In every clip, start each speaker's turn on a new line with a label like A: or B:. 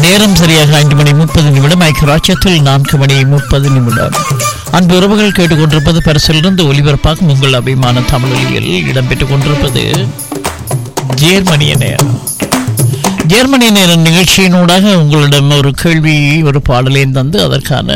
A: நேரம் சரியாக ஐந்து மணி முப்பது நிமிடம் ஐக்கியராட்சத்தில் நான்கு மணி முப்பது நிமிடம் அன்பு உறவுகள் கேட்டுக்கொண்டிருப்பது பரிசிலிருந்து ஒலிபரப்பாகும் உங்கள் அபிமான தமிழொலியில் இடம்பெற்றுக் கொண்டிருப்பது ஜேர்மனிய நேரம் ஜெர்மனிய நேர நிகழ்ச்சியினூடாக உங்களிடம் ஒரு கேள்வி ஒரு பாடலையும் தந்து அதற்கான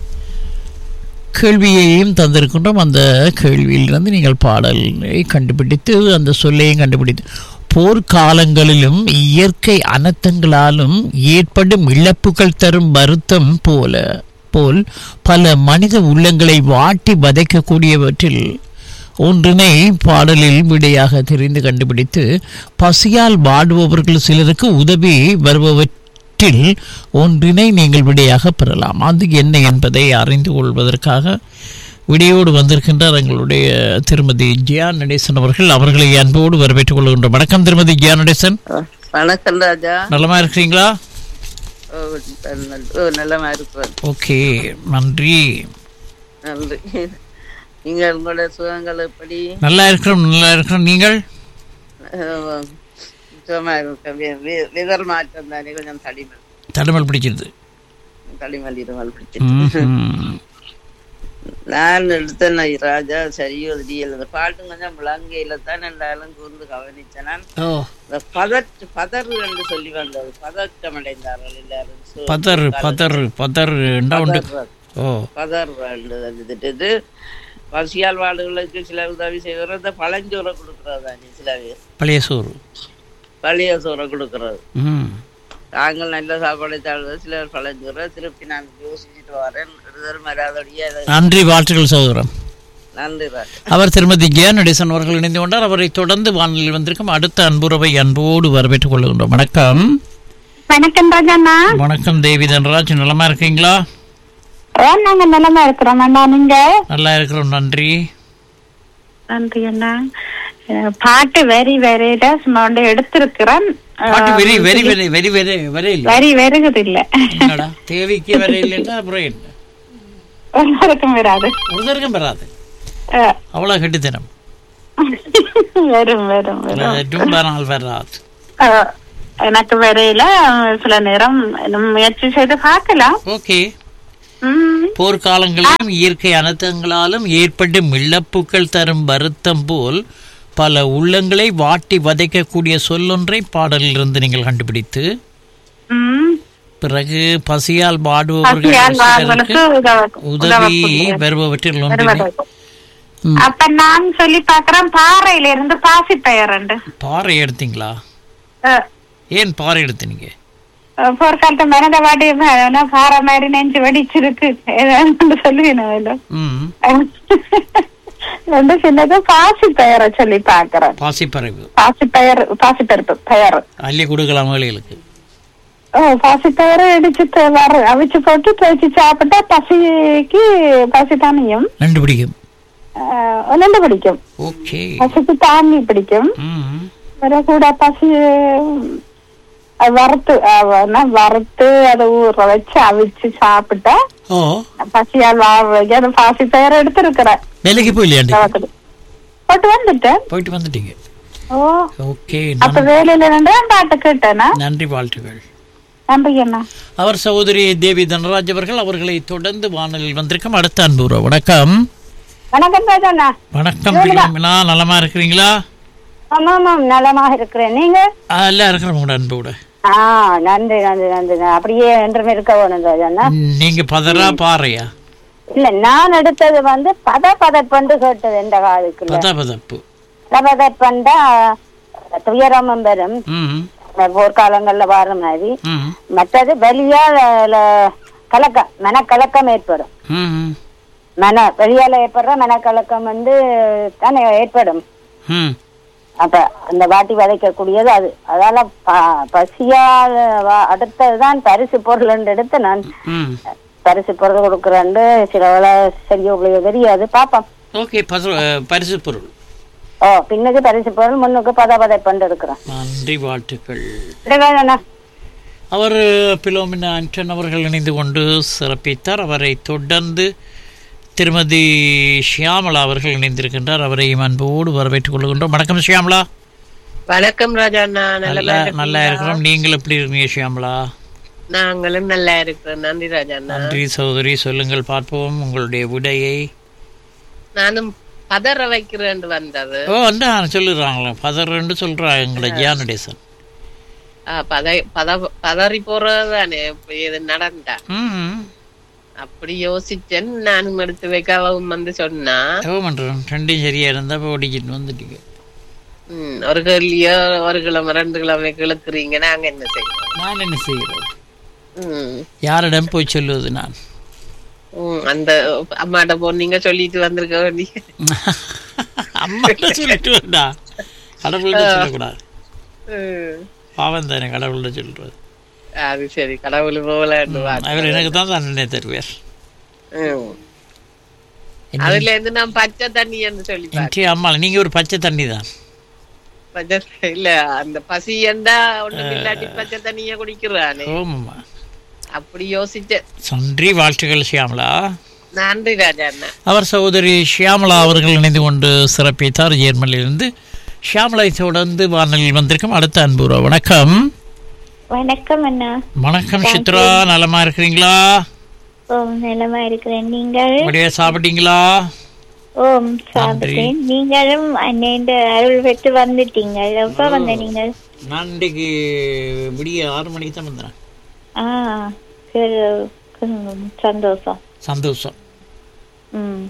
A: கேள்வியையும் தந்திருக்கின்றோம் அந்த கேள்வியிலிருந்து நீங்கள் பாடலை கண்டுபிடித்து அந்த சொல்லையும் கண்டுபிடித்து போர்க்காலங்களிலும் இயற்கை அனர்த்தங்களாலும் ஏற்படும் இழப்புகள் தரும் வருத்தம் போல போல் பல மனித உள்ளங்களை வாட்டி வதைக்கக்கூடியவற்றில் ஒன்றினை பாடலில் விடையாக தெரிந்து கண்டுபிடித்து பசியால் வாடுபவர்கள் சிலருக்கு உதவி வருபவற்றில் ஒன்றினை நீங்கள் விடையாக பெறலாம் அது என்ன என்பதை அறிந்து கொள்வதற்காக விடையோடு வந்திருக்கின்றார் எங்களுடைய திருமதி ஜியா நடேசன் அவர்கள் அவர்களை அன்போடு வரவேற்றுக் கொள்கின்றோம் வணக்கம் திருமதி ஜியா நடேசன்
B: வணக்கம் ராஜா
A: நலமா இருக்கிறீங்களா
B: ஓ, நல்ல- ஓ, நல்லமா இருக்கிறேன்
A: ஓகே நன்றி
B: நன்றி நீங்கள் உங்களோட சுகங்கள் எப்படி
A: நல்லா இருக்கிறோம் நல்லா இருக்கிறோம் நீங்கள்
B: அஹ், சுகமா இருக்க விதர் மாற்றம் தானே கொஞ்சம் தடிமல்
A: தடுமல் பிடிச்சிருது
B: தடிமல் இருமல் பிடிச்சிட்டு
A: ம்ஹும்.
B: நான் எடுத்தேன் ராஜா சரியோ தெரியல இந்த பாட்டு கொஞ்சம் விளங்கையில தான் ரெண்டாலும் கூர்ந்து கவனிச்சேன் நான்
A: ஓ
B: இந்த பதற் பதறு என்று சொல்லி வந்தது பதற்றம் அடைந்தார்கள் எல்லாரும் சு-
A: பதர் பதர் பதர் உண்டு
B: பதறுறது.
A: ஓ
B: பதர் வந்துட்டு பசியால் வாடுகளுக்கு சில உதவி செய்வது இந்த பழஞ்சோரை கொடுக்கறது தானே சில பேர்
A: பழைய சோறு
B: பழைய சோறை கொடுக்கறது
A: ம்
B: தாங்கள் நல்ல சாப்பாடு தாழ்வது சிலர் பழஞ்சோரை திருப்பி நான் யோசிச்சுட்டு வரேன் விடுதல் மராதடியே
A: நன்றி வாழ்த்துக்கள் சகோதரம்
B: நன்றி ராஜா
A: அவர் திருமதி ஜெய நடேசன் அவர்கள் இணைந்து கொண்டார் அவரை தொடர்ந்து வானொலியில் வந்திருக்கும் அடுத்த அன்புறவை அன்போடு வரவேற்றுக் கொள்கின்றோம் வணக்கம்
C: வணக்கம் ராஜண்ணா
A: வணக்கம் தேவி தனராஜ் நலமா இருக்கீங்களா
C: ஓ நாங்க நலமா இருக்கிறோம் அண்ணா நீங்க
A: நல்லா இருக்கிறோம் நன்றி
C: நன்றி அண்ணா அஹ், பாட்டு வெரி வெரியில சும்மா ஒன்று எடுத்திருக்கிறேன் அஹ்,
A: பாட்டு very very very very very very இல்லை
C: வரி வருகுது இல்ல
A: என்னடா தேவிக்கு வர இல்லைன்னா அப்புறம் என்ன
C: எல்லாருக்கும் வராது
A: ஒருத்தருக்கும் வராது
C: அஹ்,
A: அவ்வளோ கெட்டித்தனம்
C: வரும் வரும் வரும்
A: ரொம்ப நாள் வராது
C: அஹ், எனக்கு வரையில சில நேரம் இன்னும் முயற்சி செய்து பார்க்கலாம்
A: ஓகே
C: ம்,
A: போர்க்காலங்களிலும் இயற்கை அனர்த்தங்களாலும் ஏற்படும் இழப்புகள் தரும் வருத்தம் போல் பல உள்ளங்களை வாட்டி வதைக்கக்கூடிய சொல்லொன்றை பாடலிலிருந்து நீங்கள் கண்டுபிடித்து
C: ம்.
A: பிறகு பசியால் வாடுபவர்கள்
C: பசியால் வாழ்வதற்கு
A: சிலருக்கு
C: உதவ-
A: உதவி
C: உதவக்கூடிய-
A: வருபவற்றில் ஒன்றினை
C: வருவதற்கு. அப்ப நான் சொல்லி பாக்குறேன் பாறையில இருந்து பாசி பெயரண்டு
A: பாறை எடுத்தீங்களா ஏன் பாறை எடுத்தீங்க
C: போர்க்காலத்து மனத வாடி நான் பாறை மாதிரி நெஞ்சு வெடிச்சிருக்கு ஏதாவது சொல்லுவேன்
A: ம்
C: ரெண்டு சின்னது பாசி பெயரை சொல்லி பாக்குறேன்
A: பாசிப்பறவை
C: பாசி பெயர் பாசி பருப்பு பெயர்
A: அள்ளி கொடுக்கலாம் மகளிர்களுக்கு
C: ஓ பாசி பெயரை இடிச்சு தே- வர அவிச்சு போட்டு தேய்ச்சி சாப்பிட்டா பசிக்கு பசி தானியம்
A: ரெண்டு பிடிக்கும்
C: ஒன்னு பிடிக்கும்
A: ஓகே
C: பசிக்கு தானி பிடிக்கும்
A: ம்
C: வேற கூட பசி அஹ், வறுத்து அஹ், என்ன, வறுத்து அதை ஊற வச்சு அவிச்சு சாப்பிட்டா
A: ஓ
C: பசியால் வாழ்வைக்கு அந்த பாசி பெயர் எடுத்திருக்கிறேன்
A: வேலைக்கு போயிலையாண்டி
C: போட்டு வந்துட்டேன்
A: போயிட்டு வந்துட்டீங்க
C: ஓ
A: ஓகே
C: அப்ப வேலையில இருந்து பாட்டு கேட்டேனா
A: நன்றி வாழ்த்துகள்
C: நன்றி அண்ணா
A: அவர் சகோதரி தேவி தனராஜ் அவர்கள் அவர்களை தொடர்ந்து வானலில் வந்திருக்கும் அடுத்த அன்புறவு வணக்கம்
C: வணக்கம் ராஜாண்ணா
A: வணக்கம் பிரியமினா நலமா இருக்கிறீங்களா
C: ஆமாம் நலமாக இருக்கிறேன் நீங்க
A: ஆ, எல்லாம் இருக்கிறோம் உங்களோட அன்போட
C: ஆ நன்றி நன்றி நன்றி அப்படியே என்றும் இருக்க வேணும் ராஜாண்ணா
A: நீங்க பதறா பாறையா
C: இல்ல நான் எடுத்தது வந்து பத பதப்பண்டு கேட்டது இந்த காலத்துல
A: பத பதப்பு
C: பதப்பண்டா துயரமும் பெறும்
A: ம்
C: போர்க்காலங்கள்ல வர மாதிரி
A: ம்
C: மற்றது வெளியால கலக்கம் மனக்கலக்கம் ஏற்படும்
A: ம்
C: மன வெளியால ஏற்படுற மனக்கலக்கம் வந்து தானே ஏற்படும்
A: ம்
C: அப்ப அந்த வாட்டி வதைக்கக்கூடியது அது அதால ப- பசியால் வ- அடுத்ததுதான் பரிசு பொருள் எடுத்து நான்
A: ம்
C: பரிசு பொருள் கொடுக்குறேன் சில வேளை சரியோ பிள்ளையோ தெரியாது பாப்போம்
A: ஓகே பசு பரிசு பொருள்
C: ஓ பின்னுக்கு பரிசு பொருள் முன்னுக்கு பத பதைப்பண்டு எடுக்கிறேன்
A: நன்றி வாழ்த்துக்கள்
C: இதுதானே
A: அவர் பிலோமினா ஆண்டன் அவர்கள் இணைந்து கொண்டு சிறப்பித்தார் அவரை தொடர்ந்து திருமதி ஷியாமலா அவர்கள் இணைந்திருக்கின்றார் அவரையும் அன்போடு வரவேற்றுக் கொள்கின்றோம் வணக்கம் ஷியாமலா
B: வணக்கம் ராஜா அண்ணா
A: நல்லா நல்லா இருக்கிறோம் நீங்கள் எப்படி இருக்கீங்க ஷியாமலா
D: நாங்களும் நல்லா இருக்கிறோம் நன்றி ராஜா அண்ணா
A: நன்றி சகோதரி சொல்லுங்கள் பார்ப்போம் உங்களுடைய விடையை
D: நானும் பதற வைக்கிறேன் வந்தது
A: ஓ வந்து சொல்லுறாங்களே பதறன்னு சொல்றாங்க எங்களை ஜியானடேசன்
D: ஆ, பத பத பதறி போறதுதானே இப்ப இது நடந்தா
A: ம்
D: அப்படி யோசிச்சேன் நானும் எடுத்து வைக்க அவன் வந்து சொன்னா
A: எவ்வளோ பண்ணுறோம் ரெண்டும் சரியா இருந்தால் இப்போ ஓடிக்கிட்டு வந்துட்டீங்க
D: ம், ஒரு கிழமையோ ஒரு கிழமை ரெண்டு கிழமை கிழக்குறீங்க நாங்க என்ன செய்யணும்
A: நான் என்ன செய்கிறது
D: ம்,
A: யாரிடம் போய் சொல்லுவது நான்
D: ம், அந்த அம்மாட்ட போனீங்க சொல்லிட்டு வந்திருக்க வேண்டிய
A: அம்மாட்ட சொல்லிட்டு வேண்டா கடவுள்கிட்ட சொல்லக்கூடாது
D: ம்,
A: பாவம் தானே கடவுள்கிட்ட சொல்றது
D: அது சரி கடவுள் போகலான்னு
A: அவர் எனக்கு தான் தண்டனை தருவார்
D: அதுல இருந்து நான் பச்சை தண்ணி என்று சொல்லி
A: என்டி அம்மா நீங்க ஒரு பச்சை தண்ணி தான்
D: பச்சை இல்ல அந்த பசி என்றா ஒண்ணும் இல்லாட்டி பச்சை தண்ணிய குடிக்கிறானே
A: ஓமம்மா
D: அப்படி யோசிச்சேன்
A: நன்றி வாழ்த்துக்கள் ஷியாமலா
D: நன்றி ராஜா அண்ணா
A: அவர் சகோதரி ஷியாமலா அவர்கள் இணைந்து கொண்டு சிறப்பித்தார் ஜெர்மனியிலிருந்து ஷியாமலை தொடர்ந்து வானொலியில் வந்திருக்கும் அடுத்த அன்புரா வணக்கம்
C: வணக்கம் அண்ணா
A: வணக்கம் சித்ரா நலமா இருக்கிறீங்களா
C: ஓம் நலமா இருக்கிறேன் நீங்கள்
A: அப்படியே சாப்பிட்டீங்களா
C: ஓம் சாப்பிட்டேன் நீங்களும் அண்ணன் அருள் பெற்று வந்துட்டீங்க எப்ப வந்த நீங்கள்
A: நான் இன்றைக்கு விடிய ஆறு மணிக்கு தான் வந்தேன்
C: ஆ சரி ம், சந்தோஷம்
A: சந்தோஷம்
C: ம்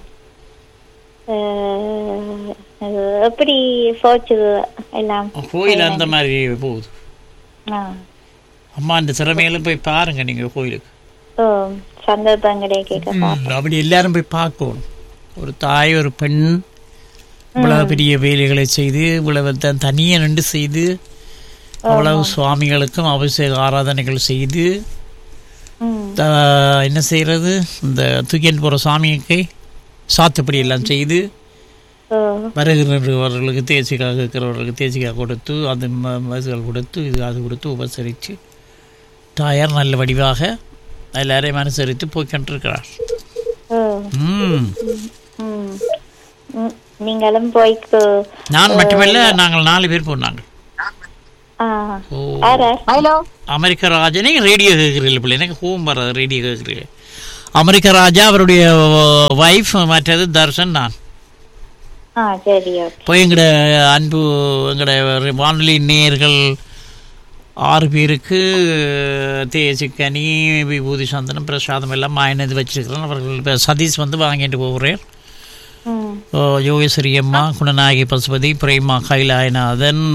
C: அஹ், அது எப்படி போச்சு எல்லாம்
A: கோயில் அந்த மாதிரி போகுது
C: ஆ
A: அம்மா அந்த திறமையெல்லாம் போய் பாருங்க நீங்க கோயிலுக்கு
C: ஓ சந்தர்ப்பம் கிடைக்க
A: ம், அப்படி எல்லாரும் போய் பார்க்கணும் ஒரு தாய் ஒரு பெண் இவ்வளவு பெரிய வேலைகளை செய்து இவ்வளவு த- தனியே நின்று செய்து அவ்வளவு சுவாமிகளுக்கும் அபிஷேக ஆராதனைகள் செய்து
C: ம்
A: த- என்ன செய்யறது இந்த தூக்கின் போகிற சாமிக்கு சாத்துப்படி எல்லாம் செய்து
C: ஓ
A: வருகிறவர்களுக்கு தேசிக்காக இருக்கிறவர்களுக்கு தேசிக்காக கொடுத்து அது ம- மருந்துகள் கொடுத்து இது அது கொடுத்து உபசரித்து தாயார் நல்ல வடிவாக எல்லாரையும் அனுசரித்து போய்கொண்டிருக்கிறார்
C: ஓ
A: ம்
C: ம் ம், நீங்களும் போய்க்கு
A: நான் மட்டுமல்ல நாங்கள் நாலு பேர் போனாங்க
C: ஆ
A: ஓ
C: யாரு ஹலோ
A: அமெரிக்க ராஜா நீங்கள் ரேடியோ கேட்குறீங்க பிள்ளை எனக்கு ஹோம் வர ரேடியோ கேட்குறீங்க அமெரிக்க ராஜா அவருடைய வைஃப் மற்றது தர்ஷன் நான்
C: ஆ சரி ஓகே
A: போய் எங்கட அன்பு எங்கட வானொலி நேயர்கள் ஆறு பேருக்கு தேசிக்கனி விபூதி சந்தனம் பிரசாதம் எல்லாம் மாயினது வச்சிருக்கிறேன் அவர்கள் இப்ப சதீஷ் வந்து வாங்கிட்டு போகிறேன்
C: ம்
A: யோகேஸ்வரி அம்மா குணநாயகி பசுபதி பிரேமா கைலாயநாதன்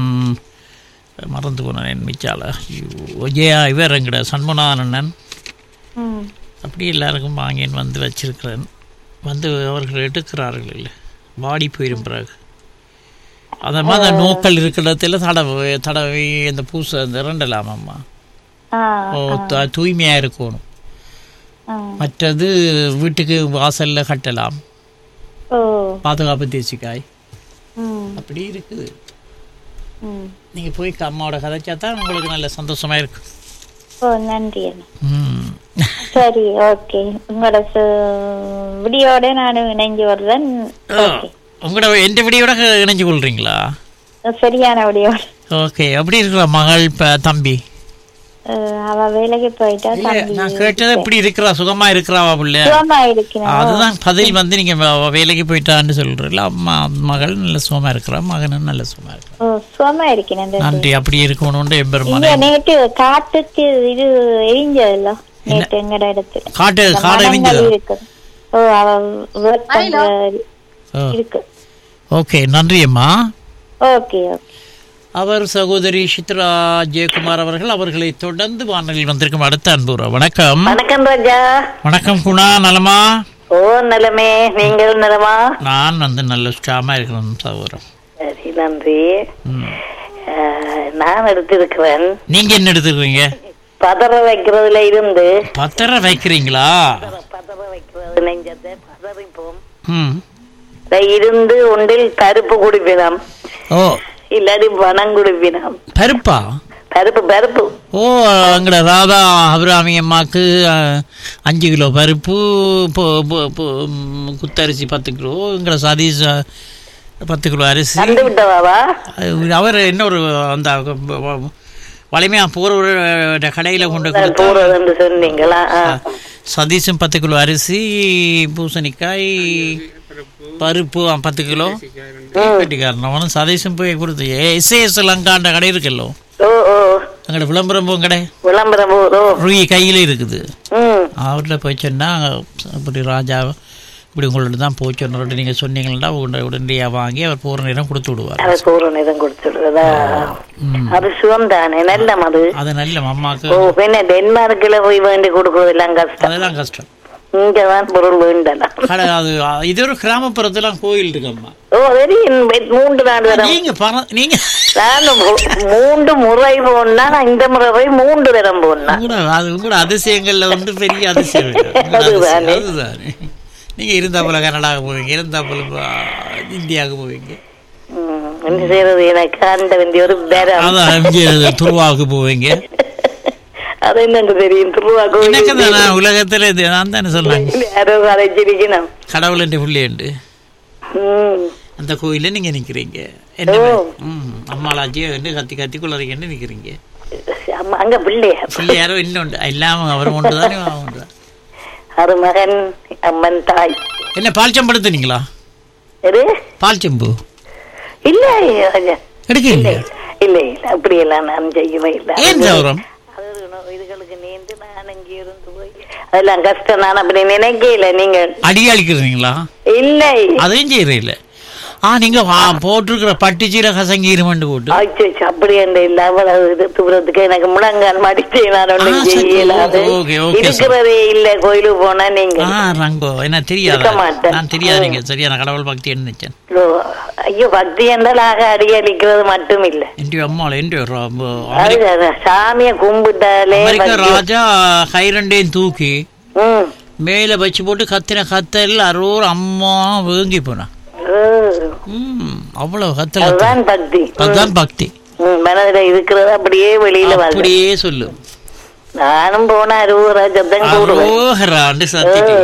A: மறந்து போனேன் மிச்சால ஐயோ, ஜெயா இவர் எங்கட சண்முனானண்ணன்
C: ம்
A: அப்படி எல்லாருக்கும் வாங்கின்னு வந்து வச்சிருக்கிறேன் வந்து அவர்கள் எடுக்கிறார்கள் இல்லை வாடி போயிடும் பிறகு அந்த மாதிரி அந்த நோக்கள் இருக்கிற இடத்துல தடவை தடவை இந்த பூசை இந்த ரெண்டலாமம்மா
C: ஆ
A: ஓ த- தூய்மையா இருக்கணும்
C: ஆ
A: மற்றது வீட்டுக்கு வாசல்ல கட்டலாம்
C: ஓ
A: பாதுகாப்பு தேசிக்காய்
C: ம்
A: அப்படி இருக்குது
C: ம்
A: நீங்க போய் அம்மாவோட கதைச்சா தான் உங்களுக்கு நல்ல சந்தோஷமா இருக்கும்
C: ஓ நன்றி அண்ணா
A: ம்.
C: சரி ஓகே உங்களோட சு- விடியோட நான் இணைஞ்சு வருவேன் ஓகே
A: உங்களோட எந்த விடியோட இணைஞ்சு கொள்றீங்களா
C: சரியான விடியோட
A: ஓகே எப்படி இருக்கிற மகள் ப- தம்பி
C: அஹ், அவ வேலைக்கு போயிட்டா
A: இல்ல,
C: தம்பி
A: நான் கேட்டது எப்படி இருக்கிறா சுகமா இருக்கிறாவா புள்ள
C: சுகமா இருக்கிறேன்
A: அதுதான் பதில் வந்து நீங்க வ- வேலைக்கு போயிட்டான்னு சொல்றீங்களா அம்மா மகள் நல்ல சுகமா இருக்கிறா மகனும் நல்ல சுகமா இருக்கிறா
C: ஓ சுகமா இருக்கிறேன் இந்த-
A: நன்றி அப்படி இருக்கணும்னு எம்பெருமானே
C: இங்க நேற்று காட்டுக்கு இது எரிஞ்சதுல்ல நேற்று எங்கட இடத்துல
A: காட்டு
C: இந்த
A: காடை
C: மரங்கள்
A: எரிஞ்சதா
C: இருக்கு ஓ அவ work பண்ற
A: ஓ,
C: இருக்கு
A: ஓகே நன்றி அம்மா
C: ஓகே ஓகே
A: அவர் சகோதரி சித்ரா ஜெயக்குமார் அவர்கள் அவர்களை தொடர்ந்து வானொலியில் வந்திருக்கும் அடுத்த அன்புரா வணக்கம்
C: வணக்கம் ராஜா
A: வணக்கம் குணா நலமா
C: ஓ நலமே நீங்கள் நலமா
A: நான் வந்து நல்ல ஸ்டாமா இருக்கிறேன் சகோதரம்
C: சரி நன்றி
A: ம்.
C: அஹ், நான் எடுத்திருக்கிறேன்
A: நீங்க என்ன எடுத்துக்கிறீங்க
C: பதற வைக்கிறதுல இருந்து
A: பத்திர வைக்கிறீங்களா
C: பதற வைக்கிறது நெஞ்சத்தை பதறிப்போம்
A: ம்
C: இருந்து ஒன்றில் பருப்பு குடிப்பினம்
A: ஓ
C: இல்லாட்டி பணம் குடிப்பினம்
A: பருப்பா
C: பருப்பு பருப்பு
A: ஓ எங்கட ராதா அபிராமி அம்மாக்கு அஹ், அஞ்சு கிலோ பருப்பு பொ- பொ- பொ- ம், குத்தரிசி பத்து கிலோ எங்கட சதீஷ் அஹ், பத்து கிலோ அரிசி
C: கண்டு விட்டவாவா
A: அது அவர் இன்னொரு அந்த வலிமையா போற ஒரு கடையில கொண்டு கொடுத்தா
C: போறதுன்னு சொன்னீங்களா ஆ.
A: சதீஷும் பத்து கிலோ அரிசி பூசணிக்காய் பருப்பு ஆ, பத்து கிலோ கட்டிக்காரன் அவனும் சதீஷும் போய் கொடுத்து எஸ்ஏஎஸ் லங்காண்ட கடை இருக்குல்லோ
C: ஓ ஓ
A: அங்கட விளம்பரம் போகும் கடை
C: விளம்பரம் போதோ
A: ரூயி கையில இருக்குது
C: ம்
A: அவர்கிட்ட போய் சொன்னா இப்படி ராஜா இப்படி உங்கள்ட்ட தான் போய் சொன்னோம் நீங்க சொன்னீங்கன்னா உடனே உடனடியாக வாங்கி அவர் போற நேரம் கொடுத்து விடுவார்
C: அது பூரண இதம் கொடுத்துடுறதா அது சுகம் தானே நல்ல மது
A: அது நல்ல அம்மாவுக்கு
C: ஓ பின்ன டென்மார்க்ல போய் வேண்டி கொடுக்கறதெல்லாம் கஷ்டம்
A: அதெல்லாம் கஷ்டம்
C: இங்கதான் பொருள் வேண்டலாம்
A: கடை அது இது ஒரு கிராமப்புறத்துல கோயில் இருக்கு அம்மா
C: ஓ வெரி மூன்று நாடு தரம்
A: நீங்க பணம் நீங்க
C: நான் மூ- மூன்று முறை போனா நான் இந்த முறை போய் மூன்று தரம் போனா
A: கூட அது கூட அதிசயங்கள்ல வந்து பெரிய அதிசயம் இருக்கு. உங்களோட அதிசயம்
C: அதுதானே.
A: அதுதானே நீங்க இருந்தாப்புல கனடாவுக்கு போவீங்க இருந்தாப்புல ப- இந்தியாவுக்கு போவீங்க
C: என்ன செய்யறது எனக்கு அந்த வேண்டிய ஒரு பேரம்
A: அதான் இங்கே துருவாவுக்கு போவீங்க
C: அது என்னன்னு தெரியும் திருவா
A: எனக்கு
C: கோயில்
A: தான் உலகத்துல இது நான் தானே சொன்னாங்க
C: யாரோ அழைச்சிருக்கணும்
A: கடவுள் என்ற பிள்ளைண்டு
C: ம்
A: அந்த கோயில்ல நீங்க நிக்கிறீங்க என்ன ம் அம்மாளாச்சியை வந்து கத்தி கத்தி குளறிங்கன்னு நிக்கிறீங்க
C: அம்மா, அங்க பிள்ளையா
A: பிள்ளையாரோ இன்னொன்று எல்லாம் அவர் ஒன்று தானே ஒன்று தான்
C: அருமகன் அம்மன் தாய்
A: என்ன பால் சம்படுத்துனீங்களா
C: எது
A: பால் செம்பு
C: இல்ல ராஜா.
A: எடுக்கீங்க
C: இல்ல இல்ல இல்ல அப்படியெல்லாம் நான் செய்யவே இல்லை
A: ஏன் சௌரம்
C: அது உணவு இதுகளுக்கு நீந்து நான் அங்கே இருந்து போய் அதெல்லாம் கஷ்டம் நான் அப்படி நினைக்கல நீங்க
A: அடி அழிக்கிறீங்களா
C: இல்லை
A: அதையும் செய்யறீங்கள ஆ நீங்க வா- போட்டிருக்கிற பட்டு சீரை கசங்கீரமண்டு போட்டு
C: ஆச்சு அப்படி அந்த இல்ல அவ்வளவு இது தூரத்துக்கு எனக்கு முழங்கால் மடிச்சு நான் ஒண்ணும்
A: ஆ, சரி.
C: செய்யலாது
A: ஓகே, ஓகே, சார்.
C: இருக்கிறதே இல்ல கோயிலுக்கு போனா நீங்க
A: ஆ ரங்கோ என்ன தெரியாத
C: இருக்க மாட்டேன்.
A: நான் தெரியாது நீங்க சரியான கடவுள் பக்தி நினைச்சேன்
C: ஓ, ஐயோ பக்தி என்றால் ஆக அடி அடிக்கிறது மட்டும் இல்ல
A: என் அம்மாவில் என்
C: அது அது, சாமியை கும்பிட்டாலே
A: அமெரிக்க
C: பக்தி.
A: ராஜா கை ரெண்டையும் தூக்கி
C: ம்
A: மேல வச்சு போட்டு கத்தின கத்தல் அரோர் அம்மா வேங்கி போனா
C: ஓ,
A: ம் அவ்வளவு கத்தல் கத்தல்.
C: அதுதான் பக்தி
A: அதுதான் பக்தி
C: ம், மனதுல இருக்கிறது அப்படியே வெளியில வருது
A: அப்படியே சொல்லு
C: நானும் போனா அறுபது சத்தம் கூடுவேன்
A: அரோஹராண்டு சத்திக்கு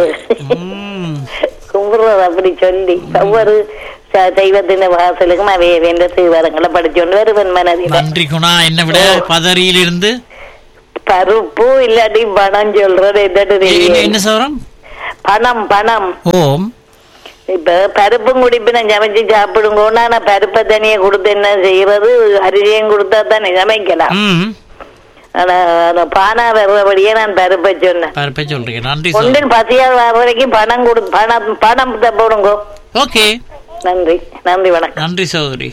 A: ம்
C: கும்பிடுறது அப்படி சொல்லி ஒவ்வொரு ச- தெய்வத்தின் வாசலுக்கும் அவைய வேண்ட தீவிரங்களை படிச்சோண்டு வருவன் மனதில
A: நன்றி குணா என்ன விட பதறியிலிருந்து
C: பருப்பு இல்லாட்டி பணம் சொல்றது என்னட்டு
A: என்ன
C: தெரியும்
A: என்ன சவரம்
C: பணம் பணம்
A: ஓம்
C: இப்ப பருப்பும் குடிப்பினம் சமைச்சு சாப்பிடுங்கோன்னா நான் பருப்பை தனியா கொடுத்து என்ன செய்யறது அரிசியும் கொடுத்தா தானே சமைக்கலாம்
A: ம்
C: ஆனா அந்த பானா வர்றபடியே நான் பருப்பை சொன்னேன்
A: பரப்ப சொல்றீங்க நன்றி சவரம்
C: ஒன்றில் பசியால் வர வரைக்கும் பணம் கொடு பணம் பணம் போடுங்கோ
A: ஓகே
C: நன்றி நன்றி வணக்கம்
A: நன்றி சகோதரி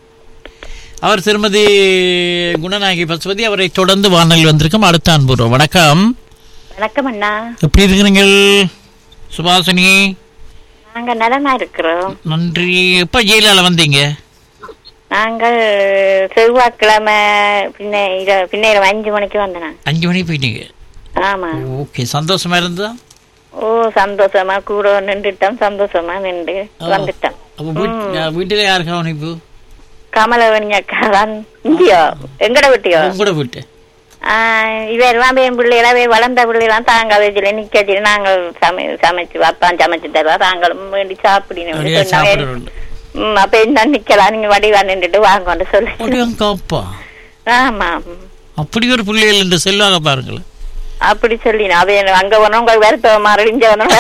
A: அவர் திருமதி குணநாயகி பசுபதி அவரை தொடர்ந்து வானல் வந்திருக்கும் அடுத்த அன்புறோம் வணக்கம்
E: வணக்கம் அண்ணா
A: எப்படி இருக்கிறீங்கள் சுபாசினி
E: நாங்க நலமா இருக்கிறோம்
A: நன்றி எப்ப ஜெயிலால வந்தீங்க
E: நாங்கள் செவ்வாய்க்கிழமை பின்ன இர- பின்ன அஞ்சு மணிக்கு வந்தேன்
A: அஞ்சு மணிக்கு போயிட்டீங்க
E: ஆமா
A: ஓகே சந்தோஷமா இருந்ததா
E: ஓ சந்தோஷமா கூட நின்றுட்டோம் சந்தோஷமா நின்று வந்துட்டோம்
A: அப்போ வீட்- வீட்டுல யாரு கவனிப்பு
E: கமலவணி அக்கா தான் இந்தியோ எங்கட விட்டியோ
A: உங்களோட வீட்டு
E: இவர் என் பிள்ளைகள வளர்ந்த பிள்ளைகளாம் தாங்க வயசுல நிக்க வச்சு நாங்கள் சமை சமைச்சு அப்பான் சமைச்சு தருவா தாங்களும் வேண்டி சாப்பிடணும்
A: அப்படியே சாப்பிடுறது
E: ம், அப்ப என்ன நிக்கலாம் நீங்க வடிவா நின்றுட்டு வாங்கன்னு சொல்லி
A: அப்படியாங்கப்பா
E: ஆமா
A: அப்படி ஒரு பிள்ளைகள் என்று செல்வாங்க பாருங்களேன்
E: அப்படி சொல்லி அவ என்ன அங்க போனோம் உங்க வருத்த மாறி இங்க வந்தோம்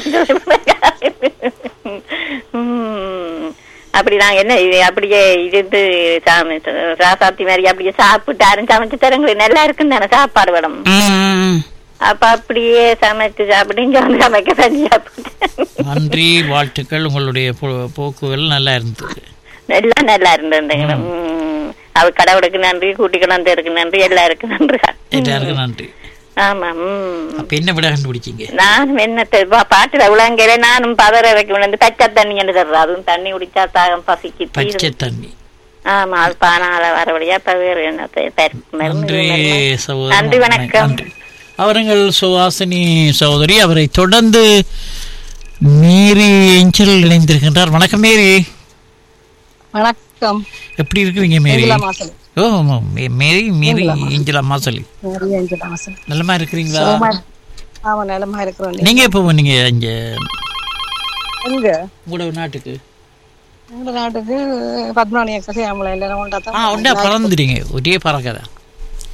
E: அப்படி நாங்க என்ன இது அப்படியே இருந்து சாமி ராசாத்தி மாதிரி அப்படியே சாப்பிட்டு யாரும் சமைச்சு தரங்களே நல்லா இருக்குன்னு தானே சாப்பாடு வேணும்
A: ம்.
E: அப்ப அப்படியே சமைச்சு சாப்பிட்டு இங்க வந்து சமைக்க செஞ்சு சாப்பிட்டு
A: நன்றி வாழ்த்துக்கள் உங்களுடைய போ- போக்குகள் நல்லா இருந்தது
E: எல்லாம் நல்லா இருந்ததுங்க உம். அவ கடவுளுக்கு நன்றி கூட்டிக்கணந்தருக்கு நன்றி எல்லாருக்கும் நன்றி
A: எல்லாருக்கும் நன்றி
E: ஆமா உம்
A: அப்ப என்ன விட கண்டுபிடிச்சீங்க
E: நானும் என்ன தெ- பா- பாட்டுல உலங்கையில நானும் பதற வைக்க வந்து பச்சை தண்ணி என்று தர்றது அதுவும் தண்ணி குடிச்சா தாகம் பசிக்கு
A: பச்சை
E: தீரும்.
A: தண்ணி
E: ஆமா அது பானால வரபடியா இப்ப வேறு என்ன தெ- பருப்பு மருந்து
A: நன்றி
E: மருந்து.
A: சகோதரி
E: நன்றி வணக்கம்
A: நன்றி அவர்கள் சுவாசினி சகோதரி அவரை தொடர்ந்து மேரி ஏஞ்சல் இணைந்திருக்கின்றார் வணக்கம் மேரி
F: வணக்கம்
A: எப்படி இருக்கிறீங்க மேரி
F: ஏஞ்சலா மாசல்
A: ஓ ஆமா, மே- மேரி மேரி ஏஞ்சலா மாசலி
F: நிறைய ஏஞ்சலா மாசல்
A: நல்லமா இருக்கிறீங்களா
F: ஆமா நிலமா இருக்கிறோம்
A: நீங்க எப்போ போனீங்க இங்க
F: எங்க
A: உங்களோட நாட்டுக்கு
F: எங்க நாட்டுக்கு பத்மநாணி எக்ஸசை ஆம்பளை எல்லாரும்
A: ஆ
F: ஒன்றா
A: உண்டா பறந்துட்டீங்க ஒரே பறக்கதா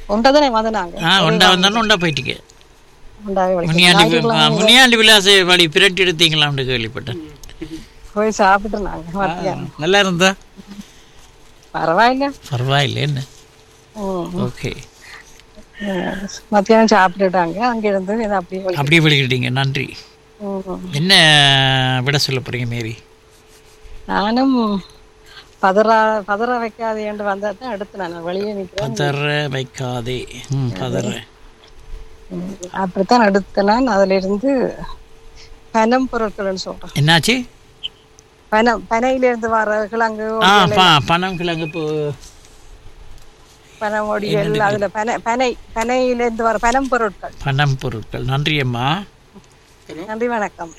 F: ஒன்றதானே வந்தனாங்க
A: ஆ உண்டா வந்தாலும் உண்டா போயிட்டீங்க
F: உண்டாவே வலிக்குது.
A: முனியாண்டி வி- ஆ,
F: ஞாயிற்றுக்கிழமை
A: முனியாண்டி விலாச வழி பிரட்டி எடுத்தீங்களாம்னு கேள்விப்பட்டேன்
F: போய் சாப்பிட்டு நாங்க மத்தியானம்
A: நல்லா இருந்தா
F: பரவாயில்ல
A: பரவாயில்ல என்ன
F: ம்.
A: ஓகே
F: ம். மத்தியானம் சாப்பிட்டுட்டாங்க அங்க இருந்து இது அப்படியே வலிக்குது.
A: அப்படியே வெளிக்கிட்டீங்க நன்றி
F: ம்.
A: என்ன விட சொல்ல போறீங்க மேரி
F: நானும் பதறா பதற வைக்காதேன்னு வந்தா தான் எடுத்து நான் வெளியே நிக்கிறேன்
A: பதற வைக்காதே ம் பதற
F: ம். அப்படித்தான் எடுத்து நான் அதுல இருந்து பனம் பொருட்கள்னு சொல்றேன்
A: என்னாச்சு
F: பனம் பனையில இருந்து வர கிழங்கு
A: ஆ பா பணம் கிழங்கு இப்போ
F: பனை ஒடிகள் அதுல பனை பனை பனையில இருந்து வர பனம் பொருட்கள்
A: பணம் பொருட்கள் நன்றி அம்மா
F: நன்றி வணக்கம்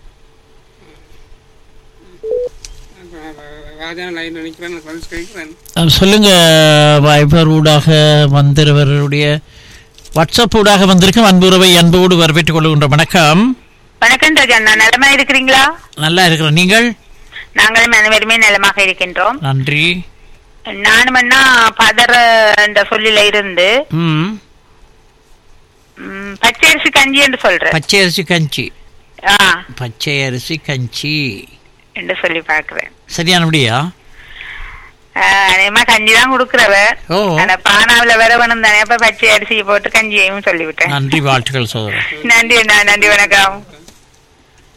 G: ராஜா லைன் நினைக்கிறேன் பதில் கேட்கிறேன்
A: அஹ் சொல்லுங்க வைபர் ஊடாக வந்தவருடைய வாட்ஸ்அப் ஊடாக வந்திருக்கும் அன்புறவை அன்போடு வரவேற்றுக் கொள்கின்ற வணக்கம்
E: வணக்கம் ராஜா நான் நலமா இருக்கிறீங்களா
A: நல்லா இருக்கிறோம் நீங்கள்
E: நாங்களும் அனைவருமே நலமாக இருக்கின்றோம்
A: நன்றி
E: நானும் அண்ணா பதற என்ற சொல்லில இருந்து
A: ம்
E: ம், பச்சரிசி கஞ்சி என்று சொல்றேன்
A: பச்சை அரிசி கஞ்சி
E: ஆ
A: பச்சை அரிசி கஞ்சி
E: என்று சொல்லி பாக்குறேன்
A: சரியானபடியா
E: அதேமா கஞ்சி தான் கொடுக்குறவ
A: ஓ
E: ஆனா பானாவில வர வேணும் தானே அப்ப பச்சை அரிசி போட்டு கஞ்சியையும் சொல்லிவிட்டேன்
A: நன்றி வாழ்த்துக்கள் சோதரர்
E: நன்றி அண்ணா நன்றி வணக்கம்